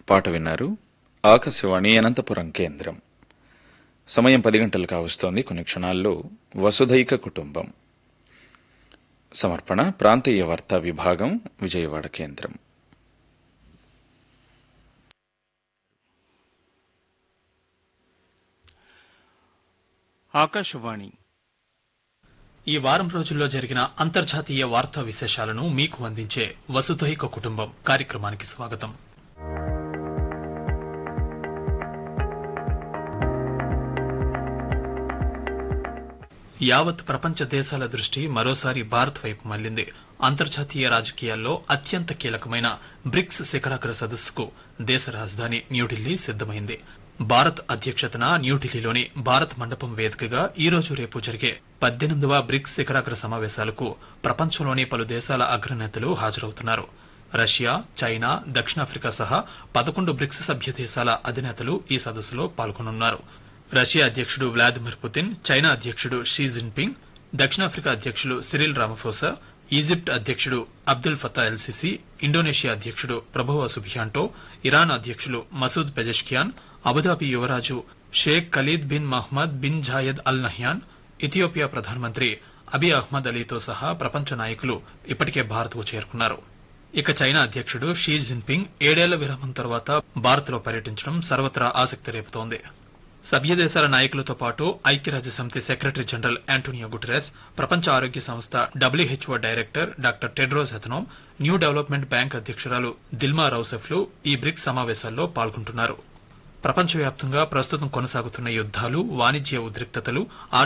పాట విన్నారు ఆకాశవాణి అనంతపురం కేంద్రం సమయం పది గంటలు కావస్తోంది కొన్ని క్షణాల్లో వసుధైక కుటుంబం సమర్పణ ప్రాంతీయ వార్తా విభాగం విజయవాడ కేంద్రం ఆకాశవాణి ఈ వారం రోజుల్లో జరిగిన అంతర్జాతీయ వార్తా విశేషాలను మీకు అందించే వసుధైక కుటుంబం కార్యక్రమానికి స్వాగతం యావత్ ప్రపంచ దేశాల దృష్టి మరోసారి భారత్ వైపు మళ్లింది అంతర్జాతీయ రాజకీయాల్లో అత్యంత కీలకమైన బ్రిక్స్ శిఖరాగ్ర సదస్సుకు దేశ రాజధాని న్యూఢిల్లీ సిద్దమైంది భారత్ అధ్యక్షతన న్యూఢిల్లీలోని భారత్ మండపం వేదికగా ఈ రోజు రేపు జరిగే పద్దెనిమిదవ బ్రిక్స్ శిఖరాగ్ర సమావేశాలకు ప్రపంచంలోని పలు దేశాల అగ్రనేతలు హాజరవుతున్నారు రష్యా చైనా దక్షిణాఫ్రికా సహా పదకొండు బ్రిక్స్ సభ్య దేశాల అధినేతలు ఈ సదస్సులో పాల్గొనున్నారు రష్యా అధ్యక్షుడు వ్లాదిమిర్ పుతిన్ చైనా అధ్యక్షుడు షీ జిన్పింగ్ దక్షిణాఫ్రికా అధ్యక్షులు సిరిల్ రామఫోసా ఈజిప్ట్ అధ్యక్షుడు అబ్దుల్ ఫతా ఎల్సిసి ఇండోనేషియా అధ్యక్షుడు ప్రభువ సుబియాంటో ఇరాన్ అధ్యక్షులు మసూద్ పెజెష్కియాన్ అబుదాబి యువరాజు Sheikh Khalid bin Mohammed bin Zayed Al Nahyan Ethiopia ప్రధానమంత్రి అబీ అహ్మద్ అలీతో సహా ప్రపంచ నాయకులు ఇప్పటికే భారత్కు చేరుకున్నారు ఇక చైనా అధ్యక్షుడు షీ జిన్పింగ్ ఏడేళ్ల విరామం తర్వాత భారత్లో పర్యటించడం సర్వత్రా ఆసక్తి రేపుతోంది సభ్య దేశాల నాయకులతో పాటు ఐక్యరాజ్య సమితి సెక్రటరీ జనరల్ యాంటోనియో గుటెరస్ ప్రపంచ ఆరోగ్య సంస్థ WHO director doctor Tedros Adhanom new development bank అధ్యక్షురాలు దిల్మా రౌసెఫ్లు ఈ బ్రిక్స్ సమావేశాల్లో పాల్గొంటున్నారు ప్రపంచవ్యాప్తంగా ప్రస్తుతం కొనసాగుతున్న యుద్దాలు వాణిజ్య ఉద్రిక్తతలు